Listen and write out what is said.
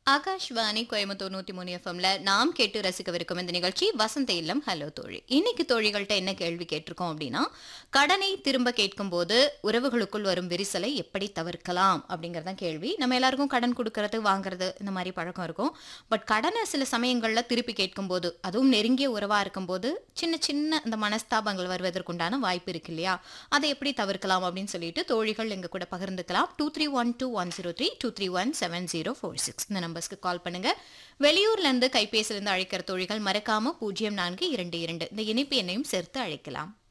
ஆகாஷ்வாணி கோயம்புத்தூர் நூத்தி மூணு எஃப்எம்ல நாம் கேட்டு ரசிக்கவிருக்கும் இந்த நிகழ்ச்சி வசந்த இல்லம் ஹலோ தோழி இன்னைக்கு தோழிகள்கிட்ட என்ன கேள்வி கேட்டிருக்கோம் அப்படின்னா கடனை திரும்ப கேட்கும் போது உறவுகளுக்குள் வரும் விரிசலை எப்படி தவிர்க்கலாம் அப்படிங்கறத கேள்வி நம்ம எல்லாருக்கும் கடன் கொடுக்கறது வாங்குறது இந்த மாதிரி பழக்கம் இருக்கும் பட் கடனை சில சமயங்கள்ல திருப்பி கேட்கும் போது அதுவும் நெருங்கிய உறவா இருக்கும்போது சின்ன சின்ன இந்த மனஸ்தாபங்கள் வருவதற்குண்டான வாய்ப்பு இருக்கு இல்லையா அதை எப்படி தவிர்க்கலாம் அப்படின்னு சொல்லிட்டு தோழிகள் எங்க கூட பகிர்ந்துக்கலாம் two three one two one zero three two three one seven zero four six இந்த நம்பர்ஸ்க்கு கால் பண்ணுங்க வெளியூர்ல இருந்து கைபேசியில இருந்து அழைக்கிற தோழிகள் மறக்காம பூஜ்ஜியம் நான்கு இரண்டு இரண்டு இந்த இணைப்பு எண்ணையும் சேர்த்து அழைக்கலாம்